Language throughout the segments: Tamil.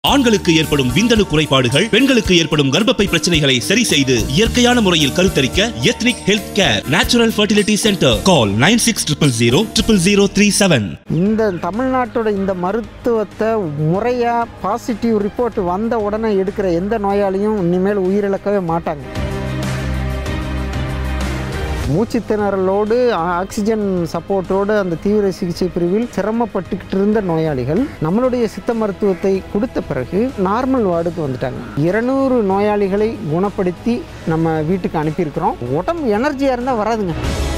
ஆண்களுக்கு ஏற்படும் விந்தணு குறைபாடுகள் பெண்களுக்கு ஏற்படும் கர்ப்பப்பை பிரச்சனைகளை சரி செய்து இயற்கையான முறையில் கருத்தரிக்க ethnic health care natural fertility centre call nine six triple zero triple zero three seven இந்த தமிழ்நாட்டோட இந்த மருத்துவத்தை முறையாக பாசிட்டிவ் ரிப்போர்ட் வந்த உடனே எடுக்கிற எந்த நோயாளியும் இனிமேல் உயிரிழக்கவே மாட்டாங்க மூச்சுத் திணறலோடு ஆக்சிஜன் சப்போர்ட்டோடு அந்த தீவிர சிகிச்சை பிரிவில் சிரமப்பட்டுக்கிட்டு இருந்த நோயாளிகள் நம்மளுடைய சித்த மருத்துவத்தை கொடுத்த பிறகு நார்மல் வார்டுக்கு வந்துட்டாங்க இருநூறு நோயாளிகளை குணப்படுத்தி நம்ம வீட்டுக்கு அனுப்பியிருக்கிறோம் உடம்பு எனர்ஜியாக இருந்தால் வராதுங்க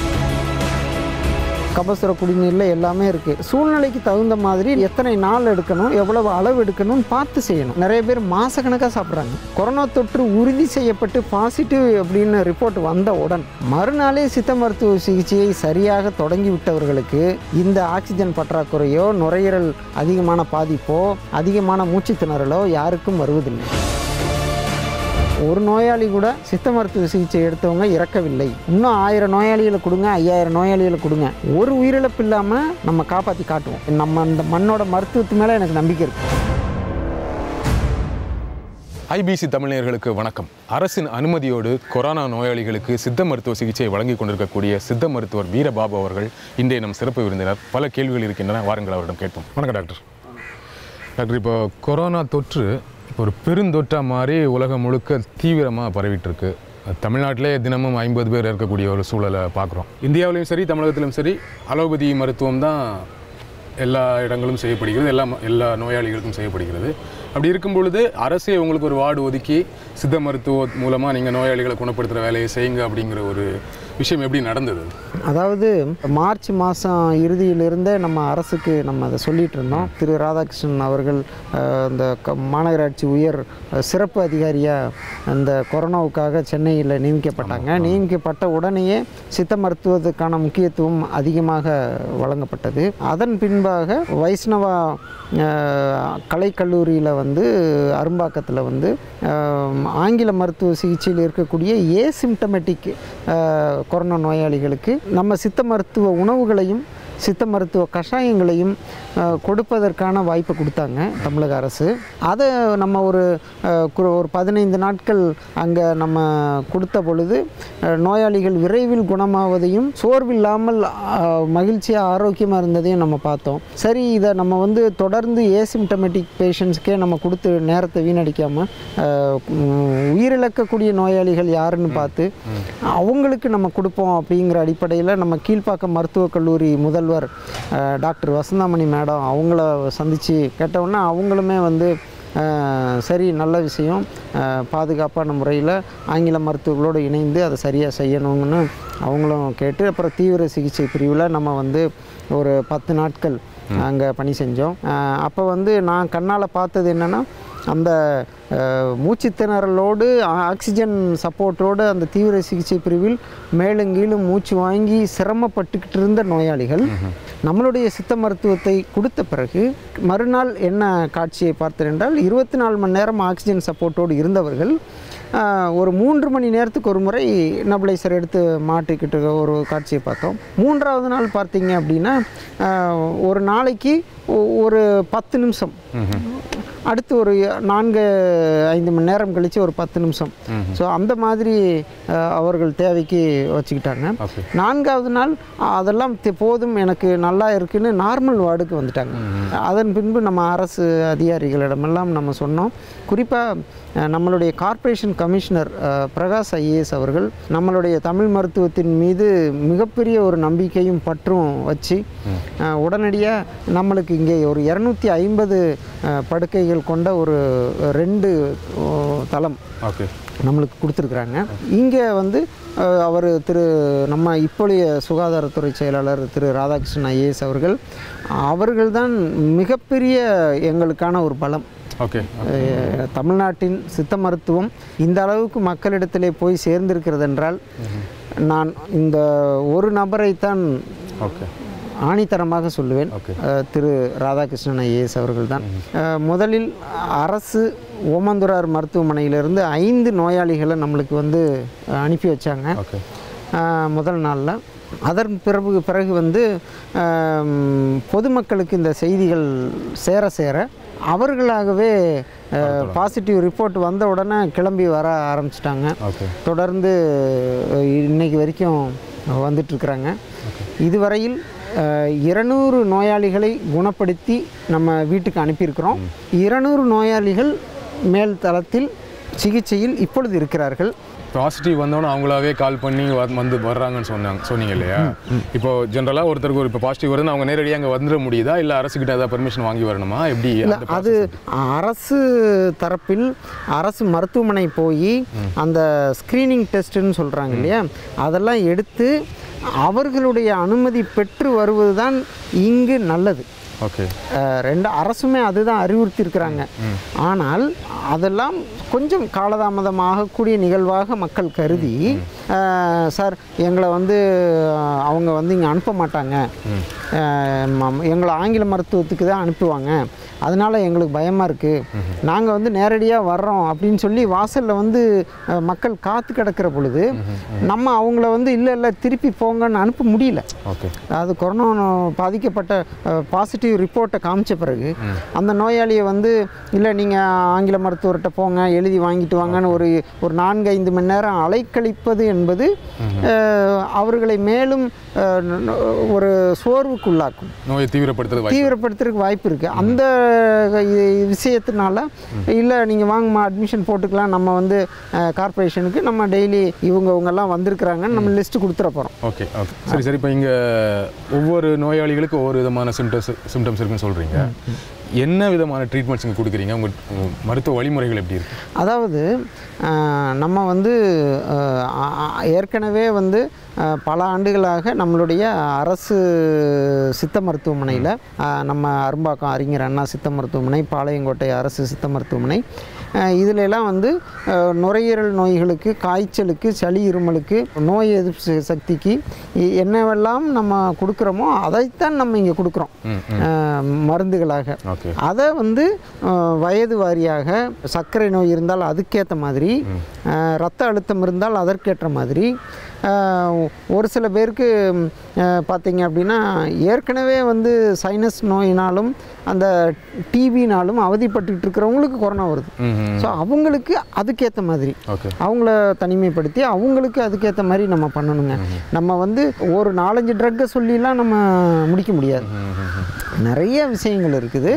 கபசுர குடிநீரில் எல்லாமே இருக்குது சூழ்நிலைக்கு தகுந்த மாதிரி எத்தனை நாள் எடுக்கணும் எவ்வளவு அளவு எடுக்கணும்னு பார்த்து செய்யணும் நிறைய பேர் மாசக்கணக்காக சாப்பிட்றாங்க கொரோனா தொற்று உறுதி செய்யப்பட்டு பாசிட்டிவ் அப்படின்னு ரிப்போர்ட் வந்த உடன் மறுநாளே சித்த மருத்துவ சிகிச்சையை சரியாக தொடங்கி விட்டவர்களுக்கு இந்த ஆக்சிஜன் பற்றாக்குறையோ நுரையீரல் அதிகமான பாதிப்போ அதிகமான மூச்சு திணறலோ யாருக்கும் வருவதில்லை ஒரு நோயாளி கூட சித்த மருத்துவ சிகிச்சை எடுத்தவங்க இறக்கவில்லை இன்னும் ஆயிரம் நோயாளிகளை கொடுங்க ஐயாயிரம் நோயாளிகளை கொடுங்க ஒரு உயிரிழப்பு இல்லாமல் நம்ம காப்பாற்றி காட்டுவோம் நம்ம அந்த மண்ணோட மருத்துவத்து மேலே எனக்கு நம்பிக்கை இருக்குது ஐபிசி தமிழர்களுக்கு வணக்கம் அரசின் அனுமதியோடு கொரோனா நோயாளிகளுக்கு சித்த மருத்துவ சிகிச்சை வழங்கி கொண்டிருக்கக்கூடிய சித்த மருத்துவர் வீரபாபு அவர்கள் இன்றைய நம் சிறப்பு விருந்தினர் பல கேள்விகள் இருக்கின்றன வாருங்கள் அவரிடம் கேட்போம் வணக்கம் டாக்டர் டாக்டர் இப்போ கொரோனா தொற்று இப்போ ஒரு பெருந்தொற்றா மாதிரி உலகம் முழுக்க தீவிரமாக பரவிட்டு இருக்கு தமிழ்நாட்டிலே தினமும் ஐம்பது பேர் இருக்கக்கூடிய ஒரு சூழலை பார்க்குறோம் இந்தியாவிலையும் சரி தமிழகத்திலும் சரி அலோபதி மருத்துவம் தான் எல்லா இடங்களும் செய்யப்படுகிறது எல்லா ம- எல்லா நோயாளிகளுக்கும் செய்யப்படுகிறது அப்படி இருக்கும் பொழுது அரசே உங்களுக்கு ஒரு வார்டு ஒதுக்கி சித்த மருத்துவ மூலமாக நீங்கள் நோயாளிகளை குணப்படுத்துகிற வேலையை செய்யுங்க அப்படிங்கிற ஒரு விஷயம் எப்படி நடந்தது அதாவது மார்ச் மாதம் இறுதியிலிருந்தே நம்ம அரசுக்கு நம்ம அதை சொல்லிட்டு இருந்தோம் திரு ராதாகிருஷ்ணன் அவர்கள் அஹ், இந்த க- மாநகராட்சி உயர் அஹ், சிறப்பு அதிகாரியாக அந்த கொரோனாவுக்காக சென்னையில் நியமிக்கப்பட்டாங்க நியமிக்கப்பட்ட உடனேயே சித்த மருத்துவத்துக்கான முக்கியத்துவம் அதிகமாக வழங்கப்பட்டது அதன் பின்பாக வைஷ்ணவா அஹ், கலைக்கல்லூரியில் வந்து அரும்பாக்கத்தில் வந்து அஹ், ஆங்கில மருத்துவ சிகிச்சையில் இருக்கக்கூடிய ஏசிம்டமேட்டிக் கொரோனா நோயாளிகளுக்கு நம்ம சித்த மருத்துவ உணவுகளையும் சித்த மருத்துவ கஷாயங்களையும் அஹ், கொடுப்பதற்கான வாய்ப்பை கொடுத்தாங்க தமிழக அரசு அதை நம்ம ஒரு அஹ், கு- ஒரு பதினைந்து நாட்கள் அங்கே நம்ம கொடுத்த பொழுது அஹ், நோயாளிகள் விரைவில் குணமாவதையும் சோர்வில்லாமல் மகிழ்ச்சியாக ஆரோக்கியமாக இருந்ததையும் நம்ம பார்த்தோம் சரி இதை நம்ம வந்து தொடர்ந்து ஏசிம்டமேட்டிக் பேஷண்ட்ஸ்க்கே நம்ம கொடுத்து நேரத்தை வீணடிக்காமல் உயிரிழக்கக்கூடிய நோயாளிகள் யாருன்னு பார்த்து அவங்களுக்கு நம்ம கொடுப்போம் அப்படிங்கிற அடிப்படையில் நம்ம கீழ்ப்பாக்கம் மருத்துவக் கல்லூரி முதல்வர் அஹ், டாக்டர் வசந்தாமணி மேடம் அவங்கள சந்தித்து கேட்டவுடனே அவங்களுமே வந்து அஹ், சரி நல்ல விஷயம் அஹ், பாதுகாப்பான முறையில் ஆங்கில மருத்துவர்களோடு இணைந்து அதை சரியாக செய்யணுங்கன்னு அவங்களும் கேட்டு அப்புறம் தீவிர சிகிச்சை பிரிவில் நம்ம வந்து ஒரு பத்து நாட்கள் அங்கே பணி செஞ்சோம் அப்போ வந்து நான் கண்ணால் பார்த்தது என்னென்னா அந்த அஹ், மூச்சுத் திணறலோடு ஆ- ஆக்சிஜன் சப்போர்ட்டோடு அந்த தீவிர சிகிச்சை பிரிவில் மேலும் கீழும் மூச்சு வாங்கி சிரமப்பட்டுக்கிட்டு இருந்த நோயாளிகள் நம்மளுடைய சித்த மருத்துவத்தை கொடுத்த பிறகு மறுநாள் என்ன காட்சியை பார்த்தேன் என்றால் இருபத்தி நாலு மணி நேரம் ஆக்சிஜன் சப்போர்ட்டோடு இருந்தவர்கள் ஆஹ், ஒரு மூன்று மணி நேரத்துக்கு ஒரு முறை நபிளைசர் எடுத்து மாட்டிக்கிட்டு ஒரு காட்சியை பார்த்தோம் மூன்றாவது நாள் பார்த்தீங்க அப்படின்னா ஆஹ், ஒரு நாளைக்கு ஒ- ஒரு பத்து நிமிஷம் அடுத்து ஒரு நான்கு ஐந்து மணி நேரம் கழித்து ஒரு பத்து நிமிஷம் ஸோ அந்த மாதிரி அஹ், அவர்கள் தேவைக்கு வச்சுக்கிட்டாங்க ஓகே நான்காவது நாள் அஹ், அதெல்லாம் தெ- போதும் எனக்கு நல்லா இருக்குன்னு நார்மல் வார்டுக்கு வந்துட்டாங்க அதன் பின்பு நம்ம அரசு அதிகாரிகளிடமெல்லாம் நம்ம சொன்னோம் குறிப்பாக நம்மளுடைய கார்ப்பரேஷன் கமிஷனர் அஹ், பிரகாஷ் ஐஏஎஸ் அவர்கள் நம்மளுடைய தமிழ் மருத்துவத்தின் மீது மிகப்பெரிய ஒரு நம்பிக்கையும் பற்றும் வச்சு உடனடியாக நம்மளுக்கு இங்கே ஒரு இரநூத்தி ஐம்பது படுக்கைகள் கொண்ட ஒரு ரெண்டு அஹ், தளம் ஓகே நம்மளுக்கு கொடுத்துருக்குறாங்க இங்கே வந்து அவர் திரு நம்ம இப்போதைய சுகாதாரத்துறை செயலாளர் திரு ராதாகிருஷ்ணன் ஐஏஎஸ் அவர்கள் அவர்கள்தான் மிகப்பெரிய எங்களுக்கான ஒரு பலம் ஓகே அஹ், தமிழ்நாட்டின் சித்த மருத்துவம் இந்த அளவுக்கு மக்களிடத்திலே போய் சேர்ந்திருக்கிறது என்றால் நான் இந்த ஒரு நபரைத்தான் ஓகே ஆணித்தரமாக சொல்லுவேன் ஓகே அஹ், திரு ராதாகிருஷ்ணன் ஐஏஎஸ் அவர்கள் தான் முதலில் அரசு ஓமந்துரார் மருத்துவமனையிலிருந்து ஐந்து நோயாளிகளை நம்மளுக்கு வந்து அஹ், அனுப்பி வச்சாங்க ஓகே அஹ், முதல் நாளில் அதன் பிறகு பிறகு வந்து ஆம், பொதுமக்களுக்கு இந்த செய்திகள் சேர சேர அவர்களாகவே பாசிட்டிவ் ரிப்போர்ட் வந்த உடனே கிளம்பி வர ஆரம்பிச்சிட்டாங்க ஓகே தொடர்ந்து அஹ், இன்னைக்கு வரைக்கும் வந்துட்டுருக்குறாங்க இதுவரையில் அஹ், இருநூறு நோயாளிகளை குணப்படுத்தி நம்ம வீட்டுக்கு அனுப்பியிருக்கிறோம் இருநூறு நோயாளிகள் மேல் தளத்தில் சிகிச்சையில் இப்பொழுது இருக்கிறார்கள் பாசிட்டிவ் வந்தோன்னே அவங்களாவே கால் பண்ணி வ- வந்து வர்றாங்கன்னு சொன்னாங்க சொன்னீங்க இல்லையா இப்போ ஜென்ரலாக ஒருத்தருக்கு ஒரு இப்போ பாசிட்டிவ் வருதுன்னு அவங்க நேரடியாக அங்கே வந்துட முடியுதா இல்லை அரசுக்கிட்ட ஏதாவது பெர்மிஷன் வாங்கி வரணுமா எப்படி இல்லை அந்த அது அரசு தரப்பில் அரசு மருத்துவமனை போய் அந்த ஸ்க்ரீனிங் டெஸ்ட்டுன்னு சொல்கிறாங்க இல்லையா அதெல்லாம் எடுத்து அவர்களுடைய அனுமதி பெற்று வருவது தான் இங்கு நல்லது ஓகே அஹ், ரெண்டு அரசுமே அதுதான் அறிவுறுத்தியிருக்கிறாங்க ஆனால் அதெல்லாம் கொஞ்சம் காலதாமதமாகக்கூடிய நிகழ்வாக மக்கள் கருதி அஹ், சார் எங்களை வந்து அஹ், அவங்க வந்து இங்கே அனுப்ப மாட்டாங்க அஹ், ம- எங்களை ஆங்கில மருத்துவத்துக்கு தான் அனுப்புவாங்க அதனால் எங்களுக்கு பயமாக இருக்குது நாங்கள் வந்து நேரடியாக வர்றோம் அப்படின்னு சொல்லி வாசலில் வந்து அஹ், மக்கள் காத்து கிடக்கிற பொழுது நம்ம அவங்கள வந்து இல்லை இல்லை திருப்பி போங்கன்னு அனுப்ப முடியல ஓகே அது கொரோனா நோ- பாதிக்கப்பட்ட பாசிட்டிவ் ரிப்போர்ட்டை காமிச்ச பிறகு அந்த நோயாளியை வந்து இல்லை நீங்கள் ஆங்கில மருத்துவர்கிட்ட போங்க எழுதி வாங்கிட்டு வாங்கன்னு ஒரு ஒரு நான்கு ஐந்து மணி நேரம் அலைக்கழிப்பது என்பது அஹ், அவர்களை மேலும் அஹ், ந- ந- ஒரு சோர்வுக்குள்ளாக்கும் நோயை தீவிரப்படுத்துறது வாய்ப்பு தீவிரப்படுத்துறதுக்கு வாய்ப்பு இருக்குது அந்த இ- விஷயத்தினால இல்லை நீங்கள் வாங்கம்மா அட்மிஷன் போட்டுக்கலாம் நம்ம வந்து கார்ப்பரேஷனுக்கு நம்ம டெய்லி இவங்க இவங்கெல்லாம் வந்திருக்கிறாங்கன்னு நம்ம லிஸ்ட்டு கொடுத்துட போகிறோம் ஓகே ஓகே சரி சரி இப்போ இங்கே ஒவ்வொரு நோயாளிகளுக்கும் ஒவ்வொரு விதமான சிம்டம்ஸ் சிம்டம்ஸ் இருக்குன்னு சொல்கிறீங்க என்ன விதமான ட்ரீட்மெண்ட்ஸ் இங்கே கொடுக்குறீங்க உங்கள் மருத்துவ வழிமுறைகள் எப்படி இருக்கு அதாவது அஹ், நம்ம வந்து அஹ், ஆ- ஆ- ஏற்கனவே வந்து அஹ், பல ஆண்டுகளாக நம்மளுடைய அரசு சித்த மருத்துவமனையில் நம்ம அரும்பாக்கம் அறிஞர் அண்ணா சித்த மருத்துவமனை பாளையங்கோட்டை அரசு சித்த மருத்துவமனை அஹ், இதுல எல்லாம் வந்து அஹ், நுரையீரல் நோய்களுக்கு காய்ச்சலுக்கு சளி இருமலுக்கு நோய் எதிர்ப்பு ச- சக்திக்கு இ- என்னவெல்லாம் நம்ம கொடுக்குறோமோ அதைத்தான் நம்ம இங்கே கொடுக்குறோம் ம் அஹ், மருந்துகளாக ஓகே அதை வந்து அஹ், வயது வாரியாக சர்க்கரை நோய் இருந்தால் அதுக்கேற்ற மாதிரி அஹ், ரத்த அழுத்தம் இருந்தால் அதற்கேற்ற மாதிரி அஹ், ஒரு சில பேருக்கு ம், அஹ், பார்த்தீங்க அப்படின்னா ஏற்கனவே வந்து சைனஸ் நோயினாலும் அந்த டிவினாலும் அவதிப்பட்டுட்டு இருக்கிறவங்களுக்கு கொரோனா வருது ம் ம் ஸோ அவங்களுக்கு அதுக்கேற்ற மாதிரி ஓகே அவங்கள தனிமைப்படுத்தி அவங்களுக்கு அதுக்கேற்ற மாதிரி நம்ம பண்ணணுங்க நம்ம வந்து ஒரு நாலஞ்சு ட்ரக்கை சொல்லிலாம் நம்ம முடிக்க முடியாது ம் ம் ம் நிறைய விஷயங்கள் இருக்குது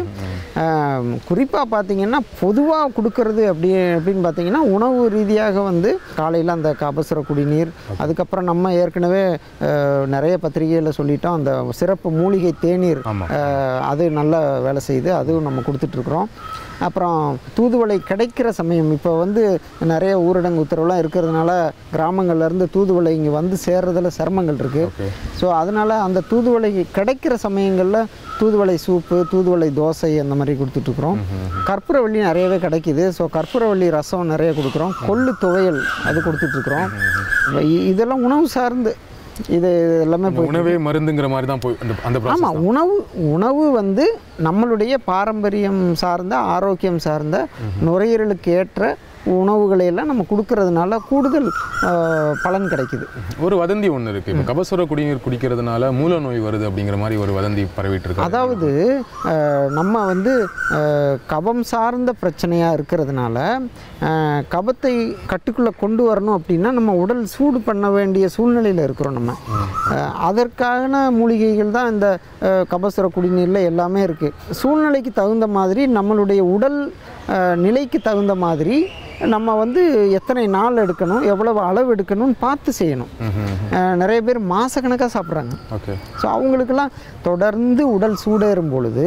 குறிப்பாக பார்த்தீங்கன்னா பொதுவாக கொடுக்கறது அப்படி அப்படின்னு பார்த்தீங்கன்னா உணவு ரீதியாக வந்து காலையில் அந்த கபசுர குடிநீர் அதுக்கப்புறம் நம்ம ஏற்கனவே அஹ், நிறைய பத்திரிகையில் சொல்லிட்டோம் அந்த சிறப்பு மூலிகை தேநீர் ஆமா. அஹ், அது நல்ல வேலை செய்யுது அதுவும் நம்ம கொடுத்துட்ருக்குறோம் அப்புறம் தூதுவளை கிடைக்கிற சமயம் இப்போ வந்து நிறைய ஊரடங்கு உத்தரவுலாம் இருக்கிறதுனால கிராமங்கள்லேருந்து தூதுவளை இங்கே வந்து சேர்றதுல சிரமங்கள் இருக்குது ஓகே ஸோ அதனால் அந்த தூதுவளை கிடைக்கிற சமயங்களில் தூதுவளை சூப்பு தூதுவளை தோசை அந்த மாதிரி கொடுத்துட்ருக்குறோம் கற்பூரவள்ளி நிறையவே கிடைக்கிது ஸோ கற்பூரவள்ளி ரசம் நிறைய கொடுக்குறோம் கொள்ளு துவையல் அது கொடுத்துட்ருக்குறோம் இதெல்லாம் உணவு சார்ந்து இது எல்லாமே இந்த உணவே மருந்துங்கிற மாதிரி தான் போய் அந்த அந்த process ஆமாம் உணவு உணவு வந்து நம்மளுடைய பாரம்பரியம் சார்ந்த ஆரோக்கியம் சார்ந்த நுரையீரலுக்கு ஏற்ற உணவுகளை எல்லாம் நம்ம கொடுக்கறதுனால கூடுதல் ஆஹ், பலன் கிடைக்குது ஒரு வதந்தி ஒன்று இருக்கு இப்போ கபசுர குடிநீர் குடிக்கிறதுனால மூல நோய் வருது அப்படிங்கிற மாதிரி ஒரு வதந்தி பரவிட்டு இருக்கு அதாவது அஹ், நம்ம வந்து அஹ், கபம் சார்ந்த பிரச்சனையாக இருக்கிறதுனால அஹ், கபத்தை கட்டுக்குள்ளே கொண்டு வரணும் அப்படின்னா நம்ம உடல் சூடு பண்ண வேண்டிய சூழ்நிலையில் இருக்கிறோம் நம்ம அஹ், அதற்கான மூலிகைகள் தான் இந்த அஹ், கபசுர குடிநீரில் எல்லாமே இருக்குது சூழ்நிலைக்கு தகுந்த மாதிரி நம்மளுடைய உடல் அஹ், நிலைக்கு தகுந்த மாதிரி நம்ம வந்து எத்தனை நாள் எடுக்கணும் எவ்வளவு அளவு எடுக்கணும்னு பார்த்து செய்யணும் அஹ், நிறைய பேர் மாதக்கணக்காக சாப்பிட்றாங்க ஓகே ஸோ அவங்களுக்கெல்லாம் தொடர்ந்து உடல் சூடேறும் பொழுது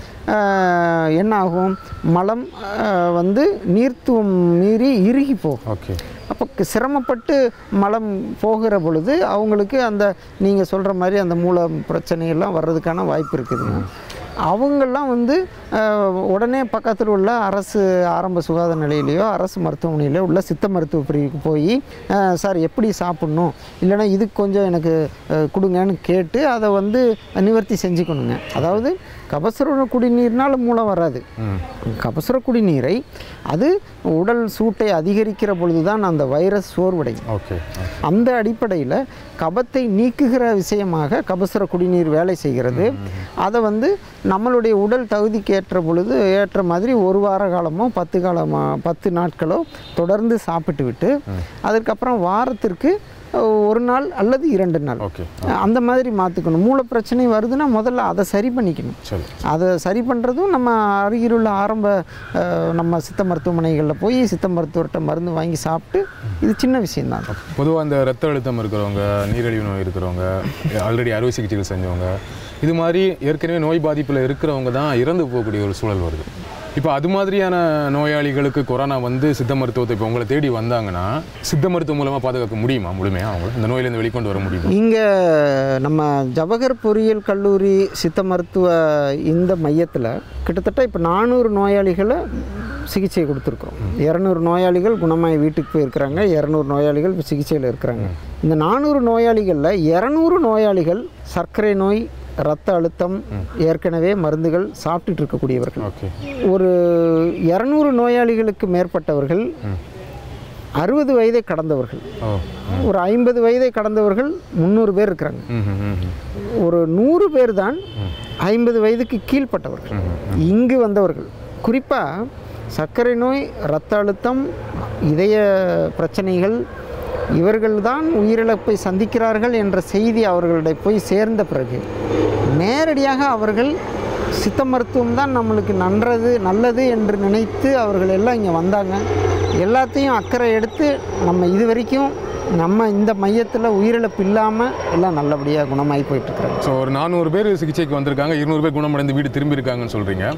ஆஹ், என்ன ஆகும் மலம் ஆஹ், வந்து நீர்த்துவம் மீறி இறுகி போகும் ஓகே அப்போ க- சிரமப்பட்டு மலம் போகிற பொழுது அவங்களுக்கு அந்த நீங்கள் சொல்கிற மாதிரி அந்த மூல பிரச்சனையெல்லாம் வர்றதுக்கான வாய்ப்பு இருக்குதுங்க அவங்கெல்லாம் வந்து அஹ், உடனே பக்கத்தில் உள்ள அரசு ஆரம்ப சுகாதார நிலையிலையோ அரசு மருத்துவமனையிலோ உள்ள சித்த மருத்துவ பிரிவுக்கு போய் அஹ், சார் எப்படி சாப்பிட்ணும் இல்லைன்னா இதுக்கு கொஞ்சம் எனக்கு அஹ், கொடுங்கன்னு கேட்டு அதை வந்து நிவர்த்தி செஞ்சுக்கணுங்க அதாவது கபசுர குடிநீர்னால மூலம் வராது கபசுர குடிநீரை அது உடல் சூட்டை அதிகரிக்கிற பொழுது தான் அந்த வைரஸ் சோர்வடையும் ஓகே அந்த அடிப்படையில் கபத்தை நீக்குகிற விஷயமாக கபசுர குடிநீர் வேலை செய்கிறது அதை வந்து நம்மளுடைய உடல் தகுதிக்கு ஏற்ற பொழுது ஏற்ற மாதிரி ஒரு வார காலமோ பத்து காலமோ பத்து நாட்களோ தொடர்ந்து சாப்பிட்டு விட்டு அதுக்கப்புறம் வாரத்திற்கு அஹ், ஒரு நாள் அல்லது இரண்டு நாள் ஓகே அந்த மாதிரி மாற்றிக்கணும் மூல பிரச்சனை வருதுன்னா முதல்ல அதை சரி பண்ணிக்கணும் சரி அதை சரி பண்ணுறதும் நம்ம அருகிலுள்ள ஆரம்ப அஹ், நம்ம சித்த மருத்துவமனைகளில் போய் சித்த மருத்துவர்கிட்ட மருந்து வாங்கி சாப்பிட்டு இது சின்ன விஷயம்தான் பொதுவாக இந்த ரத்த அழுத்தம் இருக்கிறவங்க நீரிழிவு நோய் இருக்கிறவங்க ஆல்ரெடி அறுவை சிகிச்சைகள் செஞ்சவங்க இது மாதிரி ஏற்கனவே நோய் பாதிப்பில் இருக்கிறவங்க தான் இறந்து போகக்கூடிய ஒரு சூழல் வருது இப்போ அது மாதிரியான நோயாளிகளுக்கு கொரோனா வந்து சித்த மருத்துவத்தை இப்போ உங்களை தேடி வந்தாங்கன்னா சித்த மருத்துவம் மூலமாக பாதுகாக்க முடியுமா முழுமையாக அவங்கள இந்த நோயிலேருந்து வெளிக்கொண்டு வர முடியுமா இங்கே நம்ம ஜவஹர் பொறியியல் கல்லூரி சித்த மருத்துவ இந்த மையத்தில் கிட்டத்தட்ட இப்போ நானூறு நோயாளிகளை சிகிச்சை கொடுத்துருக்குறோம் இரநூறு நோயாளிகள் குணமாய் வீட்டுக்கு போயிருக்கிறாங்க இரநூறு நோயாளிகள் இப்போ சிகிச்சையில் இருக்கிறாங்க இந்த நானூறு நோயாளிகளில் இரநூறு நோயாளிகள் சர்க்கரை நோய் இரத்த அழுத்தம் ஏற்கனவே மருந்துகள் சாப்பிட்டுட்டு இருக்கக்கூடியவர்கள் ஓகே ஒரு இரநூறு நோயாளிகளுக்கு மேற்பட்டவர்கள் அறுபது வயதை கடந்தவர்கள் ஓ ஒரு ஐம்பது வயதை கடந்தவர்கள் முந்நூறு பேர் இருக்கிறாங்க ம் ம், ம் ம். ஒரு நூறு பேர் தான் ஐம்பது வயதுக்கு கீழ்ப்பட்டவர்கள் இங்கு வந்தவர்கள் குறிப்பாக சர்க்கரை நோய் இரத்த அழுத்தம் இதய பிரச்சனைகள் இவர்கள்தான் உயிரிழப்பை சந்திக்கிறார்கள் என்ற செய்தி அவர்களிடம் போய் சேர்ந்த பிறகு நேரடியாக அவர்கள் சித்த மருத்துவம் தான் நம்மளுக்கு நன்றது நல்லது என்று நினைத்து அவர்கள் எல்லாம் இங்கே வந்தாங்க எல்லாத்தையும் அக்கறை எடுத்து நம்ம இது வரைக்கும் நம்ம இந்த மையத்தில் உயிரிழப்பு இல்லாமல் எல்லாம் நல்லபடியாக குணமாகி போயிட்டுருக்குறாங்க ஸோ ஒரு நானூறு பேர் சிகிச்சைக்கு வந்திருக்காங்க இருநூறு பேர் குணமடைந்து வீடு திரும்பி இருக்காங்கன்னு சொல்கிறீங்க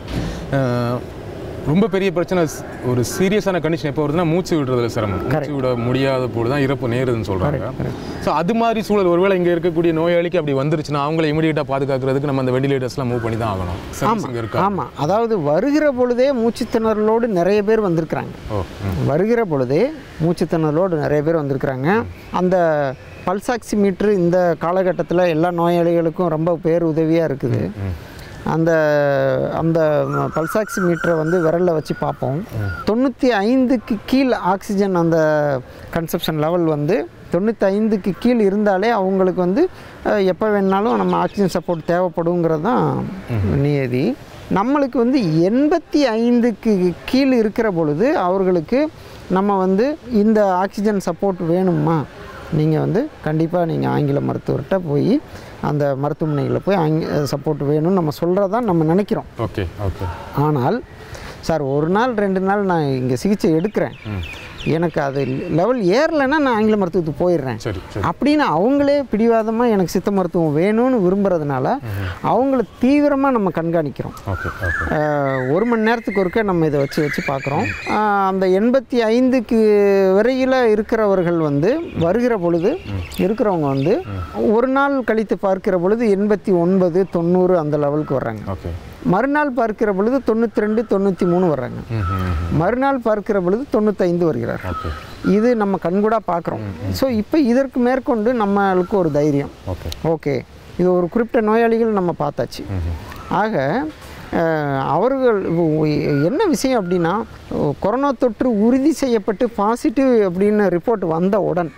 ரொம்ப பெரிய பிரச்சனை ஸ்- ஒரு சீரியஸான கண்டிஷன் எப்போ வருதுன்னா மூச்சு விடுறதுல சிரமம் மூச்சு விட முடியாத போது தான் இறப்பு நேருதுன்னு சொல்கிறாங்க ஸோ அது மாதிரி சூழல் ஒருவேளை இங்கே இருக்கக்கூடிய நோயாளிக்கு அப்படி வந்துருச்சுன்னா அவங்கள இமீடியட்டாக பாதுகாக்கிறதுக்கு நம்ம அந்த வெண்டிலேட்டர்ஸ்லாம் மூவ் பண்ணி தான் ஆகணும் சர்வீஸ் இங்கே இருக்கா ஆமாம் அதாவது வருகிற பொழுதே மூச்சுத்திணறலோடு நிறைய பேர் வந்திருக்கிறாங்க ஓ ம். வருகிற பொழுதே மூச்சுத்திணறலோடு நிறைய பேர் வந்திருக்கிறாங்க அந்த பல்சாக்சி மீட்ரு இந்த காலகட்டத்தில் எல்லா நோயாளிகளுக்கும் ரொம்ப பேர் உதவியாக இருக்குது அந்த அந்த பல்சாக்சி மீட்டரை வந்து விரலில் வச்சு பார்ப்போம் தொண்ணூற்றி ஐந்துக்கு கீழ் ஆக்சிஜன் அந்த கன்சப்ஷன் லெவல் வந்து தொண்ணூற்றி ஐந்துக்கு கீழ் இருந்தாலே அவங்களுக்கு வந்து அஹ், எப்போ வேணாலும் நம்ம ஆக்சிஜன் சப்போர்ட் தேவைப்படுங்கிறது தான் நியதி நம்மளுக்கு வந்து எண்பத்தி ஐந்துக்கு கீழ் இருக்கிற பொழுது அவர்களுக்கு நம்ம வந்து இந்த ஆக்சிஜன் சப்போர்ட் வேணுமா நீங்கள் வந்து கண்டிப்பாக நீங்கள் ஆங்கில மருத்துவர்கிட்ட போய் அந்த மருத்துவமனைகளில் போய் ஆங்கி சப்போர்ட் வேணும்னு நம்ம சொல்கிறதான் நம்ம நினைக்கிறோம் ஓகே ஓகே ஆனால் சார் ஒரு நாள் ரெண்டு நாள் நான் இங்கே சிகிச்சை எடுக்கிறேன் எனக்கு அது லெவல் ஏறலைன்னா நான் ஆங்கில மருத்துவத்துக்கு போயிடுறேன் சரி சரி அப்படின்னு அவங்களே பிடிவாதமாக எனக்கு சித்த மருத்துவம் வேணும்னு விரும்புறதுனால அவங்கள தீவிரமாக நம்ம கண்காணிக்கிறோம் ஓகே ஓகே ஆஹ் ஒரு மணி நேரத்துக்கு ஒருக்க நம்ம இதை வச்சு வச்சு பார்க்குறோம் அந்த எண்பத்தி ஐந்துக்கு வரையில் இருக்கிறவர்கள் வந்து வருகிற பொழுது இருக்கிறவங்க வந்து ஒரு நாள் கழித்து பார்க்கிற பொழுது எண்பத்தி ஒன்பது தொண்ணூறு அந்த லெவலுக்கு வர்றாங்க ஓகே மறுநாள் பார்க்கிற பொழுது தொண்ணூற்றி ரெண்டு தொண்ணூற்றி மூணு வர்றாங்க ம் ம் ம். மறுநாள் பார்க்கிற பொழுது தொண்ணூத்தைந்து வருகிறார் ஓகே இது நம்ம கண்கூடாக பார்க்குறோம் ஸோ இப்போ இதற்கு மேற்கொண்டு நம்மளுக்கு ஒரு தைரியம் ஓகே ஓகே இது ஒரு குறிப்பிட்ட நோயாளிகள் நம்ம பார்த்தாச்சு ஆக அஹ், அவர்கள் உ- என்ன விஷயம் அப்படின்னா உ- கொரோனா தொற்று உறுதி செய்யப்பட்டு பாசிட்டிவ் அப்படின்னு ரிப்போர்ட் வந்த உடன்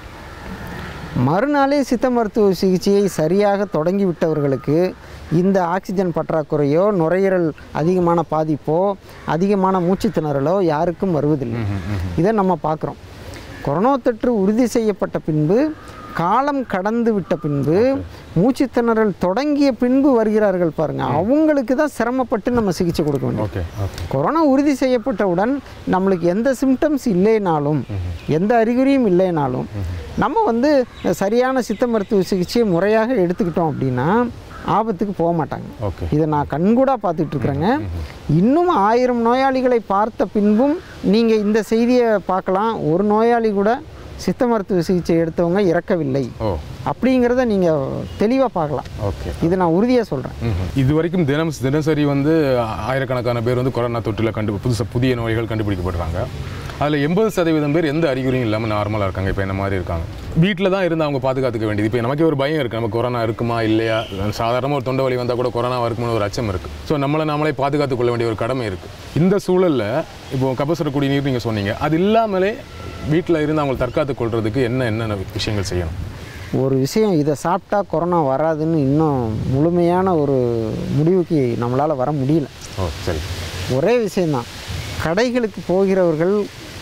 மறுநாளே சித்த மருத்துவ சிகிச்சையை சரியாக தொடங்கி விட்டவர்களுக்கு இந்த ஆக்சிஜன் பற்றாக்குறையோ நுரையீரல் அதிகமான பாதிப்போ அதிகமான மூச்சுத் திணறலோ யாருக்கும் வருவதில்லை இதை நம்ம பார்க்குறோம் கொரோனா தொற்று உறுதி செய்யப்பட்ட பின்பு காலம் கடந்து விட்ட பின்பு மூச்சுத் திணறல் தொடங்கிய பின்பு வருகிறார்கள் பாருங்க அவங்களுக்கு தான் சிரமப்பட்டு நம்ம சிகிச்சை கொடுக்க வேண்டும் ஓகே ஓகே கொரோனா உறுதி செய்யப்பட்டவுடன் நம்மளுக்கு எந்த சிம்டம்ஸ் இல்லைனாலும் எந்த அறிகுறியும் இல்லைனாலும் நம்ம வந்து சரியான சித்த மருத்துவ சிகிச்சையை முறையாக எடுத்துக்கிட்டோம் அப்படின்னா ஆபத்துக்கு போக மாட்டாங்க ஓகே இதை நான் கண்கூடா பார்த்துட்டு இருக்கிறேங்க இன்னும் ஆயிரம் நோயாளிகளை பார்த்த பின்பும் நீங்கள் இந்த செய்தியை பார்க்கலாம் ஒரு நோயாளி கூட சித்த மருத்துவ சிகிச்சை எடுத்தவங்க இறக்கவில்லை ஓ அப்படிங்கிறத நீங்கள் தெளிவாக பார்க்கலாம் ஓகே இது நான் உறுதியாக சொல்கிறேன் இது வரைக்கும் தினம் தினசரி வந்து ஆயிரக்கணக்கான பேர் வந்து கொரோனா தொற்றில் கண்டு புதுசாக புதிய நோய்கள் கண்டுபிடிக்கப்படுறாங்க அதில் எண்பது சதவீதம் பேர் எந்த அறிகுறியும் இல்லாமல் நார்மலாக இருக்காங்க இப்போ என்ன மாதிரி இருக்காங்க வீட்டில் தான் இருந்து அவங்க பாதுகாத்துக்க வேண்டியது இப்போ நமக்கே ஒரு பயம் இருக்குது நம்ம கொரோனா இருக்குமா இல்லையா சாதாரணமாக ஒரு தொண்டை வலி வந்தால் கூட கொரோனா இருக்கும்னு ஒரு அச்சம் இருக்குது ஸோ நம்மளை நாமளே பாதுகாத்துக் கொள்ள வேண்டிய ஒரு கடமை இருக்குது இந்த சூழலில் இப்போ கபசுர குடிநீர் நீங்கள் சொன்னீங்க அது இல்லாமலே வீட்டில் இருந்து அவங்களை தற்காத்துக் கொள்றதுக்கு என்ன என்னென்ன விஷயங்கள் செய்யணும் ஒரு விஷயம் இதை சாப்பிட்டா கொரோனா வராதுன்னு இன்னும் முழுமையான ஒரு முடிவுக்கு நம்மளால் வர முடியல ஓ சரி ஒரே விஷயந்தான் கடைகளுக்கு போகிறவர்கள்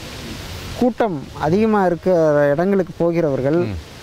கூட்டம் அதிகமாக இருக்கிற இடங்களுக்கு போகிறவர்கள்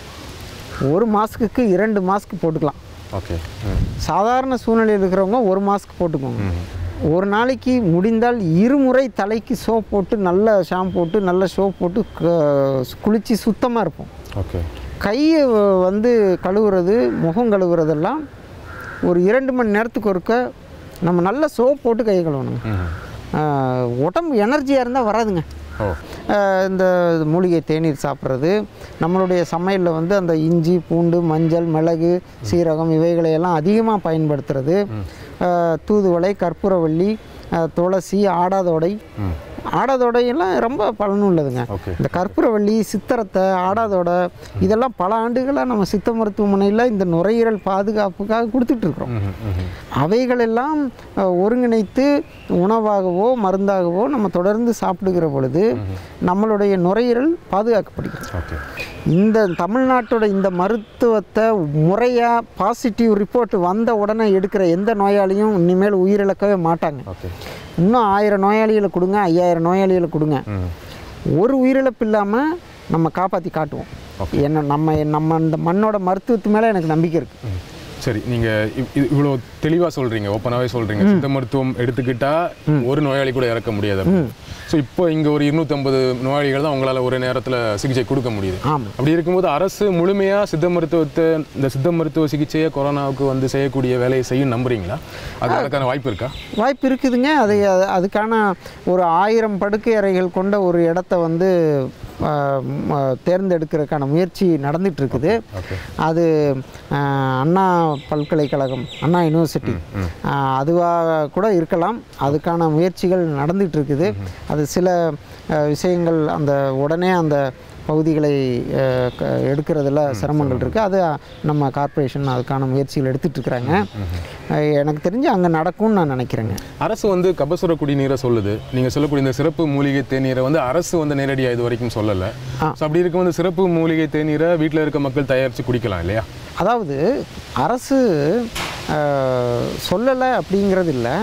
ஒரு மாஸ்க்குக்கு இரண்டு மாஸ்க் போட்டுக்கலாம் ஓகே ம் சாதாரண சூழ்நிலையில் இருக்கிறவங்க ஒரு மாஸ்க் போட்டுக்கோங்க ஒரு நாளைக்கு முடிந்தால் இருமுறை தலைக்கு சோப் போட்டு நல்ல ஷாம்பு போட்டு நல்ல சோப் போட்டு க- குளிச்சு சுத்தமாக இருப்போம் ஓகே கையை வ- வந்து கழுவுறது முகம் கழுவுறதெல்லாம் ஒரு இரண்டு மணி நேரத்துக்கு ஒருக்க நம்ம நல்ல சோப் போட்டு கை கழுவணுங்க ம் ஆஹ் உடம்பு எனர்ஜியாக இருந்தால் வராதுங்க ஓ ஆஹ் இந்த மூலிகை தேநீர் சாப்பிட்றது நம்மளுடைய சமையலில் வந்து அந்த இஞ்சி பூண்டு மஞ்சள் மிளகு சீரகம் இவைகளையெல்லாம் அதிகமாக பயன்படுத்துறது ஆஹ் தூதுவளை கற்பூரவள்ளி ஆஹ் துளசி ஆடாதோடை ம் ஆடாதோடையெல்லாம் ரொம்ப பலனுள்ளதுங்க ஓகே இந்த கற்பூரவள்ளி சித்திரத்தை ஆடாதோடை இதெல்லாம் பல ஆண்டுகளாக நம்ம சித்த மருத்துவமனையில் இந்த நுரையீரல் பாதுகாப்புக்காக கொடுத்துட்ருக்குறோம் ம் ம் அவைகளெல்லாம் அஹ், ஒருங்கிணைத்து உணவாகவோ மருந்தாகவோ நம்ம தொடர்ந்து சாப்பிடுகிற பொழுது நம்மளுடைய நுரையீரல் பாதுகாக்கப்படுகிறது ஓகே இந்த தமிழ்நாட்டோட இந்த மருத்துவத்தை முறையாக பாசிட்டிவ் ரிப்போர்ட் வந்த உடனே எடுக்கிற எந்த நோயாளியும் இனிமேல் உயிரிழக்கவே மாட்டாங்க ஓகே இன்னும் ஆயிரம் நோயாளிகளை கொடுங்க ஐயாயிரம் நோயாளிகளை கொடுங்க ம் ஒரு உயிரிழப்பு இல்லாமல் நம்ம காப்பாற்றி காட்டுவோம் என்ன நம்ம நம்ம இந்த மண்ணோட மருத்துவத்து மேலே எனக்கு நம்பிக்கை இருக்குது ம். சரி நீங்க இவ்- இது இவ்வளோ தெளிவா சொல்றீங்க ஓப்பனாவே சொல்றீங்க சித்த மருத்துவம் எடுத்துக்கிட்டா ஒரு நோயாளி கூட இறக்க முடியாது ஸோ இப்போ இங்க ஒரு இருநூத்தம்பது நோயாளிகள் தான் உங்களால ஒரு நேரத்துல சிகிச்சை கொடுக்க முடியுது ஆமாம் அப்படி இருக்கும்போது அரசு முழுமையா சித்த மருத்துவத்தை இந்த சித்த மருத்துவ சிகிச்சையை கொரோனாவுக்கு வந்து செய்யக்கூடிய வேலையை செய்யும் நம்புறீங்களா அது அதுக்கான வாய்ப்பு இருக்கா வாய்ப்பு இருக்குதுங்க அது அது- அதுக்கான ஒரு ஆயிரம் படுக்கை அறைகள் கொண்ட ஒரு இடத்த வந்து ஆஹ், ம, தேர்ந்தெடுக்கிறதுக்கான முயற்சி நடந்துட்டு இருக்குது ஓகே அது ஆஹ், அண்ணா பல்கலைக்கழகம் அண்ணா யூனிவர்சிட்டி அதுவாக கூட இருக்கலாம் அதுக்கான முயற்சிகள் நடந்துட்டு இருக்குது அது சில ஆஹ், விஷயங்கள் அந்த உடனே அந்த பகுதிகளை ஆஹ், க- எடுக்கிறதுல சிரமங்கள் இருக்குது அது நம்ம கார்ப்பரேஷன் அதுக்கான முயற்சிகள் எடுத்துட்டு இருக்கிறாங்க ஆஹ், எனக்கு தெரிஞ்சு அங்கே நடக்கும்னு நான் நினைக்கிறேங்க அரசு வந்து கபசுர குடிநீரை சொல்லுது நீங்க சொல்லக்கூடிய இந்த சிறப்பு மூலிகை தேநீரை வந்து அரசு வந்து நேரடியா இது வரைக்கும் சொல்லல ஆ. ஸோ அப்படி இருக்கும்போது சிறப்பு மூலிகை தேநீரை வீட்டில் இருக்க மக்கள் தயாரிச்சு குடிக்கலாம் இல்லையா அதாவது அரசு சொல்லலை அப்படிங்கிறது இல்லை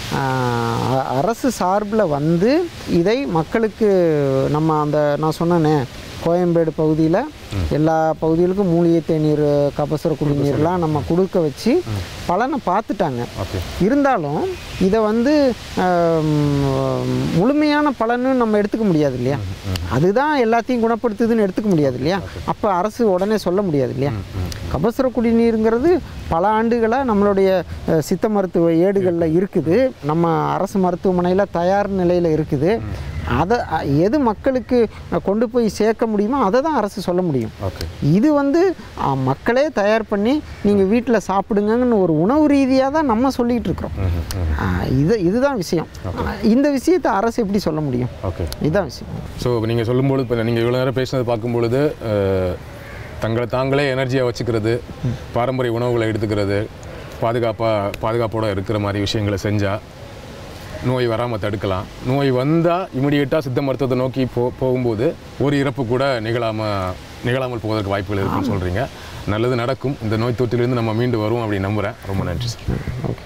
அரசு சார்பில் வந்து இதை மக்களுக்கு நம்ம அந்த நான் சொன்னேனே கோயம்பேடு பகுதியில் எல்லா பகுதிகளுக்கும் மூலிகை தேநீர் கபசுர குடிநீர்லாம் நம்ம கொடுக்க வச்சு பலனை பார்த்துட்டாங்க ஓகே இருந்தாலும் இதை வந்து ஆம், முழுமையான பலன்னு நம்ம எடுத்துக்க முடியாது இல்லையா அதுதான் எல்லாத்தையும் குணப்படுத்துதுன்னு எடுத்துக்க முடியாது இல்லையா அப்போ அரசு உடனே சொல்ல முடியாது இல்லையா கபசுர குடிநீருங்கிறது பல ஆண்டுகளாக நம்மளுடைய அஹ், சித்த மருத்துவ ஏடுகளில் இருக்குது நம்ம அரசு மருத்துவமனையில் தயார் நிலையில் இருக்குது அதை அ- எது மக்களுக்கு அஹ், கொண்டு போய் சேர்க்க முடியுமோ அதை தான் அரசு சொல்ல முடியும் ஓகே இது வந்து அ, மக்களே தயார் பண்ணி நீங்கள் வீட்டில் சாப்பிடுங்கன்னு ஒரு உணவு ரீதியாக தான் நம்ம சொல்லிகிட்டு இருக்கிறோம் ஆ, இது இதுதான் விஷயம் ஆ, இந்த விஷயத்தை அரசு எப்படி சொல்ல முடியும் ஓகே இதுதான் விஷயம் ஸோ நீங்கள் சொல்லும்போது இப்போ நீங்கள் இவ்வளோ நேரம் பேசினது பார்க்கும்பொழுது அஹ், தங்களை தாங்களே எனர்ஜியாக வச்சுக்கிறது பாரம்பரிய உணவுகளை எடுத்துக்கிறது பாதுகாப்பாக பாதுகாப்போட இருக்கிற மாதிரி விஷயங்களை செஞ்சால் நோய் வராமல் தடுக்கலாம் நோய் வந்தால் இமிடியேட்டாக சித்த மருத்துவத்தை நோக்கி போ போகும்போது ஒரு இறப்பு கூட நிகழாமல் நிகழாமல் போவதற்கு வாய்ப்புகள் இருக்குன்னு சொல்கிறீங்க நல்லது நடக்கும் இந்த நோய் தொற்றிலிருந்து நம்ம மீண்டு வருவோம் அப்படின்னு நம்புகிறேன் ரொம்ப நன்றி சார் ஓகே